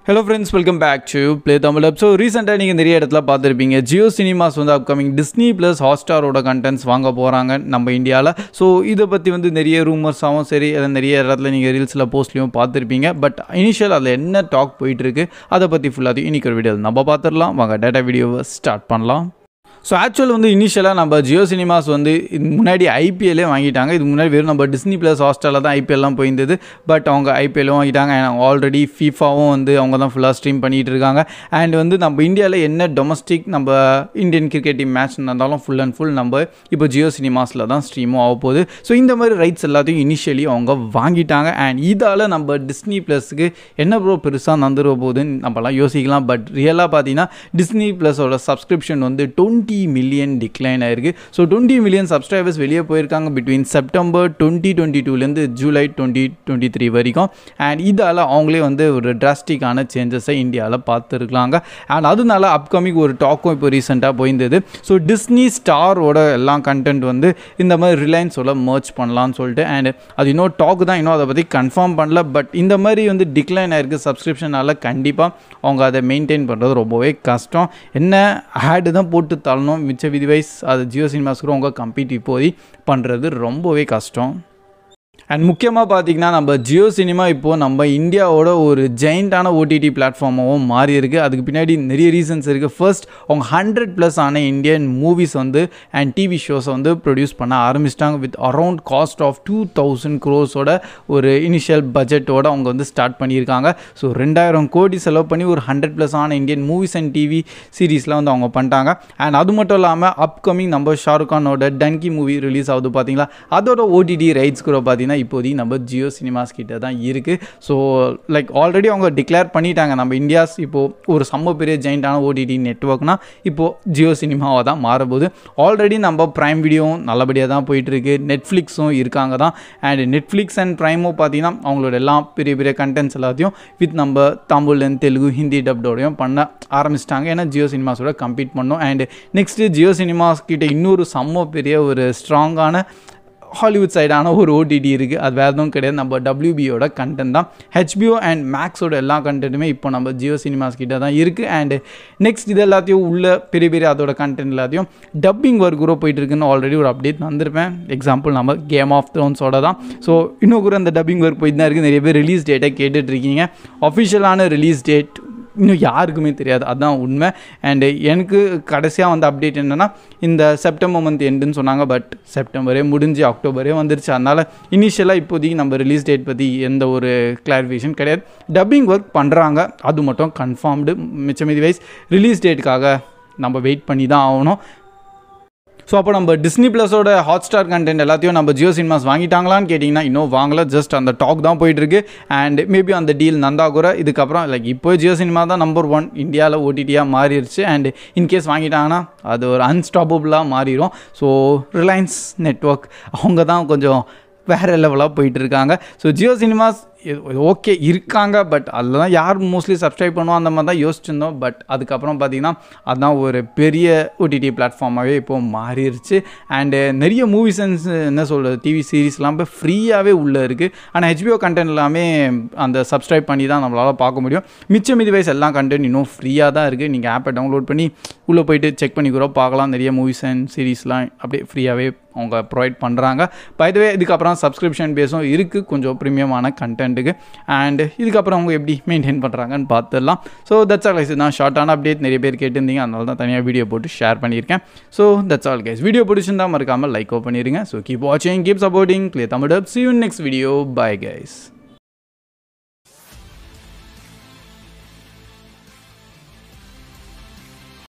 hello friends welcome back to play Tamil up so ரீசெண்டாக நீங்கள் நிறைய இடத்துல பார்த்துருப்பீங்க ஜியோ சினிமாஸ் வந்து அப்கமிங் டிஸ்னி ப்ளஸ் ஹாட்ஸ்டாரோட கண்டென்ட்ஸ் வாங்க போகிறாங்க நம்ம இந்தியாவில் ஸோ இதை பற்றி வந்து நிறைய ரூமர்ஸாகவும் சரி அதை நிறைய இடத்துல நீங்கள் ரீல்ஸில் போஸ்ட்லேயும் பார்த்துருப்பீங்க பட் இனிஷியல் அதில் என்ன டாக் போயிட்டுருக்கு அதை பற்றி ஃபுல்லாக இன்னைக்கு ஒரு வீடியோ நம்ம பார்த்துடலாம் வாங்க டேட்டா வீடியோவை ஸ்டார்ட் பண்ணலாம் ஸோ ஆக்சுவல் வந்து இனிஷியலாக நம்ம ஜியோ சினிமாஸ் வந்து இது முன்னாடி ஐபிஎல்லே வாங்கிட்டாங்க இது முன்னாடி வெறும் நம்ம டிஸ்னி ப்ளஸ் ஹாஸ்டலில் தான் ஐபிஎல்லாம் போயிருந்தது பட் அவங்க ஐபிஎல்லும் வாங்கிட்டாங்க அண்ட் ஆல்ரெடி ஃபீஃபாவும் வந்து அவங்க தான் ஃபுல்லாக ஸ்ட்ரீம் பண்ணிகிட்டு இருக்காங்க அண்ட் வந்து நம்ம இந்தியாவில் என்ன டொமஸ்டிக் நம்ம இந்தியன் கிரிக்கெட் டீம் மேட்ச் நடந்தாலும் ஃபுல் அண்ட் ஃபுல் நம்ம இப்போ ஜியோ சினிமாஸில் தான் ஸ்ட்ரீமும் ஆக போகுது ஸோ இந்த மாதிரி ரைட்ஸ் எல்லாத்தையும் இனிஷியலி அவங்க வாங்கிட்டாங்க அண்ட் இதால் நம்ம டிஸ்னி ப்ளஸ்க்கு என்ன ப்ரோ பெருசாக நடந்துட போகுதுன்னு நம்மலாம் யோசிக்கலாம் பட் ரியலாக பார்த்தீங்கன்னா டிஸ்னி ப்ளஸோட சப்ஸ்கிரிப்ஷன் வந்து டுவெண்ட்டி மில்லியன் டிக்ளைன் ஆயிருக்கு ஸோ டுவெண்ட்டி மில்லியன் சப்ஸ்கிரைபர்ஸ் வெளியே போயிருக்காங்க பிட்வீன் செப்டம்பர் டுவெண்ட்டி டுவெண்ட்டி டூலேருந்து ஜூலை டுவெண்ட்டி டுவெண்ட்டி த்ரீ வரைக்கும் அண்ட் இதால் அவங்களே வந்து ஒரு டிராஸ்டிக்கான சேஞ்சஸை இந்தியாவில் பார்த்துருக்கலாங்க அண்ட் அதனால அப்கமிங் ஒரு டாக்கும் இப்போ ரீசெண்டாக போயிருந்தது ஸோ டிஸ்னி ஸ்டாரோட எல்லா கண்டென்ட் வந்து இந்த மாதிரி ரிலையன்ஸோட மர்ச் பண்ணலான்னு சொல்லிட்டு அண்ட் அது இன்னும் டாக் தான் இன்னும் அதை பற்றி கன்ஃபார்ம் பண்ணல பட் இந்த மாதிரி வந்து டிக்ளைன் ஆயிருக்கு சப்ஸ்கிரிப்ஷனால் கண்டிப்பாக அவங்க அதை மெயின்டைன் பண்ணுறது ரொம்பவே கஷ்டம் என்ன ஆடு தான் போட்டு தள்ளணும் மிச்ச விதிவைஸ் அது ஜியோ சினிமாஸ் கூட அவங்க கம்ப்ளீட் இப்போதி பண்ணுறது ரொம்பவே கஷ்டம் அண்ட் முக்கியமாக பார்த்தீங்கன்னா நம்ம ஜியோ சினிமா இப்போது நம்ம இந்தியாவோட ஒரு ஜெயிண்டான ஓடிடி பிளாட்ஃபார்மாகவும் மாறி இருக்குது அதுக்கு பின்னாடி நிறைய ரீசன்ஸ் இருக்குது ஃபர்ஸ்ட் அவங்க ஹண்ட்ரட் ப்ளஸ் ஆன இந்தியன் மூவிஸ் வந்து அண்ட் டிவி ஷோஸை வந்து ப்ரொடியூஸ் பண்ண ஆரம்பிச்சிட்டாங்க with around cost of two thousand க்ரோஸோட ஒரு இனிஷியல் பட்ஜெட்டோட அவங்க வந்து ஸ்டார்ட் பண்ணியிருக்காங்க ஸோ ரெண்டாயிரம் கோடி செலவு பண்ணி ஒரு ஹண்ட்ரட் ப்ளஸ் ஆன இந்தியன் மூவிஸ் அண்ட் டிவி சீரீஸ்லாம் வந்து அவங்க பண்ணிட்டாங்க அண்ட் அது மட்டும் இல்லாமல் அப்கமிங் நம்ம ஷாருக் கானோட டன்கி மூவி ரிலீஸ் ஆகுது பார்த்தீங்களா அதோட ஓடிடி ரைட்ஸ் கூட பார்த்தீங்கன்னா இப்போதைக்கு நம்ம ஜியோ சினிமாஸ் கிட்ட தான் இருக்குது ஸோ லைக் ஆல்ரெடி அவங்க டிக்ளேர் பண்ணிட்டாங்க நம்ம இந்தியாஸ் இப்போது ஒரு செம்ம பெரிய ஜெயிண்டான ஓடிடி நெட்ஒர்க்னா இப்போது ஜியோ சினிமாவாக தான் மாறப்போகுது ஆல்ரெடி நம்ம ப்ரைம் வீடியோவும் நல்லபடியாக தான் போயிட்டுருக்கு நெட்ஃப்ளிக்ஸும் இருக்காங்க தான் அண்ட் நெட்ஃப்ளிக்ஸ் அண்ட் ப்ரைமும் பார்த்தீங்கன்னா அவங்களோட எல்லா பெரிய பெரிய கண்டென்ட்ஸ் எல்லாத்தையும் வித் நம்ம தமிழ் அண்ட் தெலுங்கு ஹிந்தி டப்டோடையும் பண்ண ஆரம்பிச்சிட்டாங்க ஏன்னா ஜியோ சினிமாஸோட கம்ப்ளீட் பண்ணோம் அண்ட் நெக்ஸ்ட்டு ஜியோ சினிமாஸ் கிட்ட இன்னொரு செம்ம பெரிய ஒரு ஸ்ட்ராங்கான ஹாலிவுட் சைடான ஒரு ஓடிடி இருக்குது அது வேறு எதுவும் கிடையாது நம்ம டபிள்யூபியோட கண்டென்ட் தான் ஹெச்பிஓ அண்ட் மேக்ஸோட எல்லா கண்டென்ட்டுமே இப்போ நம்ம ஜியோ சினிமாஸ் கிட்ட தான் இருக்குது அண்டு நெக்ஸ்ட் இது எல்லாத்தையும் உள்ள பெரிய பெரிய அதோட கண்டென்ட் எல்லாத்தையும் டப்பிங் ஒர்க் கூட போயிட்டு இருக்குன்னு ஆல்ரெடி ஒரு அப்டேட் வந்திருப்பேன் எக்ஸாம்பிள் நம்ம கேம் ஆஃப் த்ரோன்ஸோட தான் ஸோ இன்னும் கூட அந்த டப்பிங் ஒர்க் போயிட்டு தான் இருக்குது நிறைய பேர் ரிலீஸ் டேட்டை கேட்டுட்ருக்கீங்க அஃபிஷியலான ரிலீஸ் டேட் இன்னும் யாருக்குமே தெரியாது அதுதான் உண்மை அண்டு எனக்கு கடைசியாக வந்த அப்டேட் என்னென்னா இந்த செப்டம்பர் மந்த் எண்டுன்னு சொன்னாங்க பட் செப்டம்பரே முடிஞ்சு அக்டோபரே வந்துருச்சு அதனால் இனிஷியலாக இப்போதைக்கு நம்ம ரிலீஸ் டேட் பற்றி எந்த ஒரு கிளாரிஃபிகேஷன் கிடையாது டப்பிங் ஒர்க் பண்ணுறாங்க அது மட்டும் கன்ஃபார்ம்டு மிச்சமீதி வைஸ் ரிலீஸ் டேட்டுக்காக நம்ம வெயிட் பண்ணி தான் ஆகணும் ஸோ அப்போ நம்ம டிஸ்னி ப்ளஸோட ஹாட் ஸ்டார் கண்டென்ட் எல்லாத்தையும் நம்ம ஜியோ சினிமாஸ் வாங்கிட்டாங்களான்னு கேட்டிங்கன்னா இன்னும் வாங்கல ஜஸ்ட் அந்த டாக் தான் போயிட்டுருக்கு அண்ட் மேபி அந்த டீல் நந்தா கூட இதுக்கப்புறம் லைக் இப்போ ஜியோ சினிமா தான் நம்பர் ஒன் இந்தியாவில் ஓடிடியாக மாறிடுச்சு அண்ட் இன்கேஸ் வாங்கிட்டாங்கன்னா அது ஒரு அன்ஸ்டாப்பபுளாக மாறிடும் ஸோ ரிலையன்ஸ் நெட்ஒர்க் அவங்க தான் கொஞ்சம் வேறு லெவலாக போயிட்டு இருக்காங்க ஸோ ஜியோ சினிமாஸ் ஓகே இருக்காங்க பட் அதில் தான் யார் மோஸ்ட்லி சப்ஸ்கிரைப் பண்ணுவோம் அந்த மாதிரி தான் யோசிச்சிருந்தோம் பட் அதுக்கப்புறம் பார்த்தீங்கன்னா அதுதான் ஒரு பெரிய ஓடிடி பிளாட்ஃபார்மாகவே இப்போது மாறிடுச்சு அண்டு நிறைய மூவிஸ் என்ன சொல்கிறது டிவி சீரீஸ்லாம் இப்போ ஃப்ரீயாகவே உள்ளே இருக்குது ஆனால் ஹெச்பிஓ கண்டென்ட் எல்லாமே அந்த சப்ஸ்கிரைப் பண்ணி தான் நம்மளால் பார்க்க முடியும் மிச்சம் மீதி வைஸ் எல்லா கண்டென்ட் இன்னும் ஃப்ரீயாக தான் இருக்குது நீங்கள் ஆப்பை டவுன்லோட் பண்ணி உள்ளே போயிட்டு செக் பண்ணி கூட பார்க்கலாம் நிறைய மூவிஸ் அண்ட் சீரீஸ்லாம் அப்படியே ஃப்ரீயாகவே அவங்க ப்ரொவைட் பண்ணுறாங்க பைதவே இதுக்கப்புறம் சப்ஸ்கிரிப்ஷன் பேஸும் இருக்குது கொஞ்சம் ப்ரீமியமான கண்டென்ட்டுக்கு அண்ட் இதுக்கப்புறம் அவங்க எப்படி மெயின்டைன் பண்ணுறாங்கன்னு பார்த்துடலாம் ஸோ தட்ஸ் ஆல் கைஸ் நான் ஷார்ட்டான அப்டேட் நிறைய பேர் கேட்டிருந்தீங்க அதனால தான் தனியாக வீடியோ போட்டு ஷேர் பண்ணியிருக்கேன் so that's all guys video பிடிச்சிருந்தா மறக்காமல் லைக்கோ பண்ணிடுங்க ஸோ கீப் வாட்சிங் keep supporting clear Tamil see you next video bye guys